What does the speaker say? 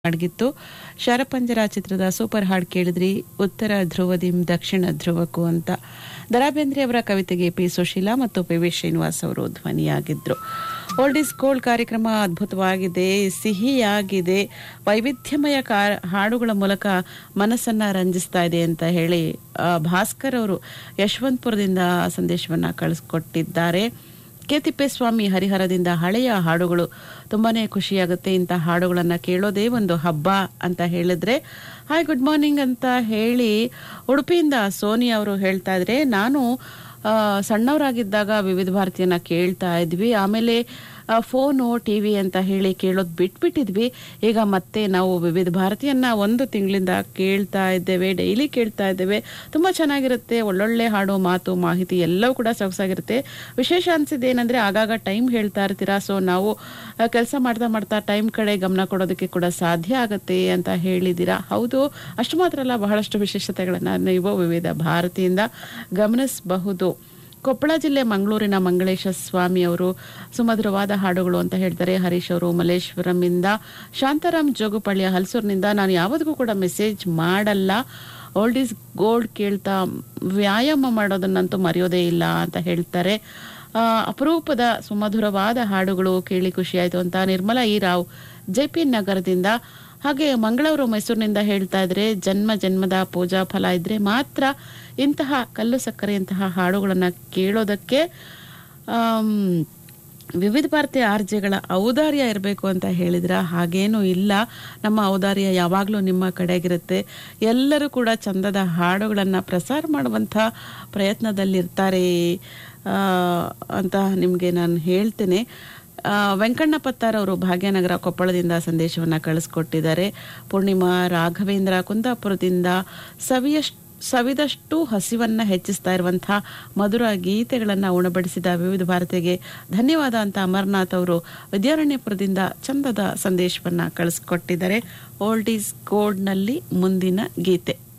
ಅಡಗಿತ್ತು ಶರಪಂಜರ ಚಿತ್ರದ ಸೂಪರ್ ಹಾಡ್ ಕೇಳಿದ್ರಿ ಉತ್ತರ ಧ್ರುವದಿಂ ದಕ್ಷಿಣ ಧ್ರುವಕ್ಕೂ ಅಂತ ದರಾಬೇಂದ್ರಿ ಅವರ ಕವಿತೆಗೆ ಪಿ ಸುಶೀಲಾ ಮತ್ತು ಪಿ ವಿ ಶ್ರೀನಿವಾಸ್ ಅವರು ಧ್ವನಿಯಾಗಿದ್ರು ಓಲ್ಡ್ ಇಸ್ ಗೋಲ್ಡ್ ಕಾರ್ಯಕ್ರಮ ಅದ್ಭುತವಾಗಿದೆ ಸಿಹಿಯಾಗಿದೆ ವೈವಿಧ್ಯಮಯ ಕಾ- ಹಾಡುಗಳ ಮೂಲಕ ಮನಸ್ಸನ್ನ ರಂಜಿಸ್ತಾ ಇದೆ ಅಂತ ಹೇಳಿ ಆ, ಭಾಸ್ಕರ್ ಅವರು ಯಶವಂತಪುರದಿಂದ ಸಂದೇಶವನ್ನ ಕಳಿಸ್ಕೊಟ್ಟಿದ್ದಾರೆ ಕೆ ತಿಪ್ಪೇಸ್ವಾಮಿ ಹರಿಹರದಿಂದ ಹಳೆಯ ಹಾಡುಗಳು ತುಂಬಾನೇ ಖುಷಿಯಾಗುತ್ತೆ ಇಂಥ ಹಾಡುಗಳನ್ನ ಕೇಳೋದೇ ಒಂದು ಹಬ್ಬ ಅಂತ ಹೇಳಿದ್ರೆ ಹಾಯ್ ಗುಡ್ ಮಾರ್ನಿಂಗ್ ಅಂತ ಹೇಳಿ ಉಡುಪಿಯಿಂದ ಸೋನಿ ಅವರು ಹೇಳ್ತಾ ಇದ್ರೆ ನಾನು ಆ, ಸಣ್ಣವರಾಗಿದ್ದಾಗ ವಿವಿಧ ಭಾರತಿಯನ್ನ ಕೇಳ್ತಾ ಇದ್ವಿ ಆಮೇಲೆ ಆ, ಫೋನು ಟಿವಿ ಅಂತ ಹೇಳಿ ಕೇಳೋದು ಬಿಟ್ಬಿಟ್ಟಿದ್ವಿ ಈಗ ಮತ್ತೆ ನಾವು ವಿವಿಧ ಭಾರತಿಯನ್ನ ಒಂದು ತಿಂಗಳಿಂದ ಕೇಳ್ತಾ ಇದ್ದೇವೆ ಡೈಲಿ ಕೇಳ್ತಾ ಇದ್ದೇವೆ ತುಂಬಾ ಚೆನ್ನಾಗಿರುತ್ತೆ ಒಳ್ಳೊಳ್ಳೆ ಹಾಡು ಮಾತು ಮಾಹಿತಿ ಎಲ್ಲವೂ ಕೂಡ ಸೊಗಸಾಗಿರುತ್ತೆ ವಿಶೇಷ ಅನ್ಸಿದ್ದು ಏನಂದ್ರೆ ಆಗಾಗ ಟೈಮ್ ಹೇಳ್ತಾ ಇರ್ತೀರಾ ಸೊ ನಾವು ಕೆಲಸ ಮಾಡ್ತಾ ಮಾಡ್ತಾ ಟೈಮ್ ಕಡೆ ಗಮನ ಕೊಡೋದಕ್ಕೆ ಕೂಡ ಸಾಧ್ಯ ಆಗುತ್ತೆ ಅಂತ ಹೇಳಿದ್ದೀರಾ ಹೌದು ಅಷ್ಟು ಮಾತ್ರ ಅಲ್ಲ ಬಹಳಷ್ಟು ವಿಶೇಷತೆಗಳನ್ನ ನೀವು ವಿವಿಧ ಭಾರತಿಯಿಂದ ಗಮನಿಸಬಹುದು ಕೊಪ್ಪಳ ಜಿಲ್ಲೆ ಮಂಗಳೂರಿನ ಮಂಗಳೇಶ ಸ್ವಾಮಿ ಅವರು ಸುಮಧುರವಾದ ಹಾಡುಗಳು ಅಂತ ಹೇಳ್ತಾರೆ ಹರೀಶ್ ಅವರು ಮಲ್ಲೇಶ್ವರಂನಿಂದ ಶಾಂತಾರಾಮ್ ಜೋಗುಪಳ್ಳಿಯ ಹಲಸೂರಿನಿಂದ ನಾನು ಯಾವತ್ತಿಗೂ ಕೂಡ ಮೆಸೇಜ್ ಮಾಡಲ್ಲ ಓಲ್ಡ್ ಈಸ್ ಗೋಲ್ಡ್ ಕೇಳ್ತಾ ವ್ಯಾಯಾಮ ಮಾಡೋದನ್ನಂತೂ ಮರೆಯೋದೇ ಇಲ್ಲ ಅಂತ ಹೇಳ್ತಾರೆ ಆ, ಅಪರೂಪದ ಸುಮಧುರವಾದ ಹಾಡುಗಳು ಕೇಳಿ ಖುಷಿಯಾಯಿತು ಅಂತ Nirmala E Rao J P ನಗರದಿಂದ ಹಾಗೆ ಮಂಗಳೂರು ಮೈಸೂರಿನಿಂದ ಹೇಳ್ತಾ ಇದ್ರೆ ಜನ್ಮ ಜನ್ಮದ ಪೂಜಾ ಫಲ ಇದ್ರೆ ಮಾತ್ರ ಇಂತಹ ಕಲ್ಲು ಸಕ್ಕರೆಯಂತಹ ಹಾಡುಗಳನ್ನ ಕೇಳೋದಕ್ಕೆ ಆಮ್, ವಿವಿಧ ಭಾರತೀಯ ಆರ್ಜೆಗಳ ಔದಾರ್ಯ ಇರಬೇಕು ಅಂತ ಹೇಳಿದ್ರ ಹಾಗೇನೂ ಇಲ್ಲ ನಮ್ಮ ಔದಾರ್ಯ ಯಾವಾಗಲೂ ನಿಮ್ಮ ಕಡೆಗಿರುತ್ತೆ ಎಲ್ಲರೂ ಕೂಡ ಚಂದದ ಹಾಡುಗಳನ್ನು ಪ್ರಸಾರ ಮಾಡುವಂಥ ಪ್ರಯತ್ನದಲ್ಲಿರ್ತಾರೆ ಆ, ಅಂತ ನಿಮಗೆ ನಾನು ಹೇಳ್ತೇನೆ ಆ, ವೆಂಕಣ್ಣ ಪತ್ತಾರ್ ಅವರು ಭಾಗ್ಯನಗರ ಕೊಪ್ಪಳದಿಂದ ಸಂದೇಶವನ್ನ ಕಳಿಸ್ಕೊಟ್ಟಿದ್ದಾರೆ ಪೂರ್ಣಿಮಾ ರಾಘವೇಂದ್ರ ಕುಂದಾಪುರದಿಂದ ಸವಿಯಷ್ಟು ಸವಿದಷ್ಟು ಹಸಿವನ್ನ ಹೆಚ್ಚಿಸ್ತಾ ಇರುವಂತಹ ಮಧುರ ಗೀತೆಗಳನ್ನ ಉಣಬಡಿಸಿದ ವಿವಿಧ ಭಾರತಿಗೆ ಧನ್ಯವಾದ ಅಂತ ಅಮರ್ನಾಥ್ ಅವರು ವಿದ್ಯಾರಣ್ಯಪುರದಿಂದ ಚಂದದ ಸಂದೇಶವನ್ನ ಕಳಿಸ್ಕೊಟ್ಟಿದ್ದಾರೆ ಓಲ್ಡ್ ಈಸ್ ಗೋಲ್ಡ್ನಲ್ಲಿ ಮುಂದಿನ ಗೀತೆ